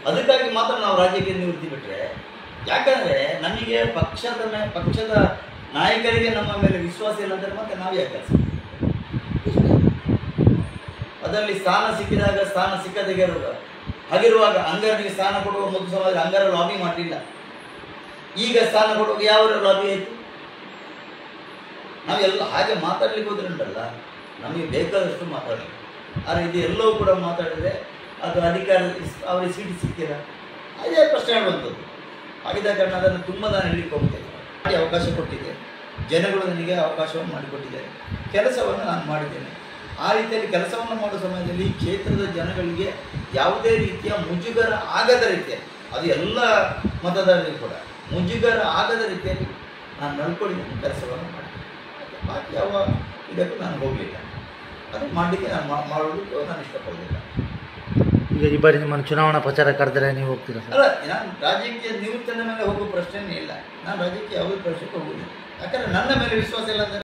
ಅದಕ್ಕಾಗಿ ಮಾತ್ರ ನಾವು ರಾಜ್ಯಕ್ಕೆ ನಿವೃತ್ತಿ ಬಿಟ್ಟರೆ ಯಾಕಂದರೆ ನಮಗೆ ಪಕ್ಷದ ಮೇ ಪಕ್ಷದ ನಾಯಕರಿಗೆ ನಮ್ಮ ಮೇಲೆ ವಿಶ್ವಾಸ ಇಲ್ಲ ಅಂದರೆ ಮತ್ತೆ ನಾವು ಯಾಕೆ ಕೆಲಸ ಅದರಲ್ಲಿ ಸ್ಥಾನ ಸಿಕ್ಕಿದಾಗ ಸ್ಥಾನ ಸಿಕ್ಕದೇ ಇರುವಾಗ ಹಾಗಿರುವಾಗ ಅಂಗರನಿಗೆ ಸ್ಥಾನ ಕೊಡುವ ಮೊದಲು ಸಮಾಜ ಅಂಗರ ಲಾಬಿ ಮಾಡಲಿಲ್ಲ ಈಗ ಸ್ಥಾನ ಕೊಡುವಾಗ ಯಾವ ಲಾಬಿ ಆಯಿತು ನಾವೆಲ್ಲ ಹಾಗೆ ಮಾತಾಡ್ಲಿಕ್ಕೆ ಹೋದ್ರೆ ಉಂಟಲ್ಲ ನಮಗೆ ಬೇಕಾದಷ್ಟು ಮಾತಾಡಲಿ ಆದರೆ ಇದು ಎಲ್ಲವೂ ಕೂಡ ಮಾತಾಡಿದರೆ ಅದು ಅಧಿಕಾರ ಅವರಿಗೆ ಸೀಟ್ ಸಿಕ್ಕಿಲ್ಲ ಅದೇ ಪ್ರಶ್ನೆ ಹೇಳುವಂಥದ್ದು ಆಗಿದ್ದ ಕಾರಣ ಅದನ್ನು ತುಂಬ ನಾನು ಹೇಳಲಿಕ್ಕೆ ಹೋಗ್ತೇನೆ ಮಾಡಿ ಅವಕಾಶ ಕೊಟ್ಟಿದೆ ಜನಗಳು ನನಗೆ ಅವಕಾಶವನ್ನು ಮಾಡಿಕೊಟ್ಟಿದ್ದಾರೆ ಕೆಲಸವನ್ನು ನಾನು ಮಾಡಿದ್ದೇನೆ ಆ ರೀತಿಯಲ್ಲಿ ಕೆಲಸವನ್ನು ಮಾಡುವ ಸಮಯದಲ್ಲಿ ಈ ಕ್ಷೇತ್ರದ ಜನಗಳಿಗೆ ಯಾವುದೇ ರೀತಿಯ ಮುಜುಗರ ಆಗದ ರೀತಿಯಲ್ಲಿ ಅದು ಎಲ್ಲ ಮತದಾರರಿಗೂ ಕೂಡ ಮುಜುಗರ ಆಗದ ರೀತಿಯಲ್ಲಿ ನಾನು ನಡ್ಕೊಂಡಿದ್ದೇನೆ ಕೆಲಸವನ್ನು ಮಾಡಿದ್ದೇನೆ ಬಾಕಿ ಯಾವ ಇದಕ್ಕೂ ನಾನು ಹೋಗಲಿಲ್ಲ ಅದು ಮಾಡಲಿಕ್ಕೆ ನಾನು ಮಾ- ಮಾಡೋದಕ್ಕೂ ನಾನು ಇಷ್ಟಪಡೋದಿಲ್ಲ ಈಗ ಈ ಬಾರಿ ನಿಮ್ಮನ್ನು ಚುನಾವಣಾ ಪ್ರಚಾರ ಕರೆದರೆ ನೀವು ಹೋಗ್ತೀರಾ ಸರ್ ಅಲ್ಲ ನಾನು ರಾಜ್ಯಕ್ಕೆ ನಿವೃತ್ತನ ಮೇಲೆ ಹೋಗೋ ಪ್ರಶ್ನೆನೇ ಇಲ್ಲ ನಾನು ರಾಜ್ಯಕ್ಕೆ ಯಾವುದೇ ಪ್ರಶ್ನೆಗೆ ಹೋಗುದಿಲ್ಲ ಯಾಕಂದ್ರೆ ನನ್ನ ಮೇಲೆ ವಿಶ್ವಾಸ ಇಲ್ಲ ಅಂದರೆ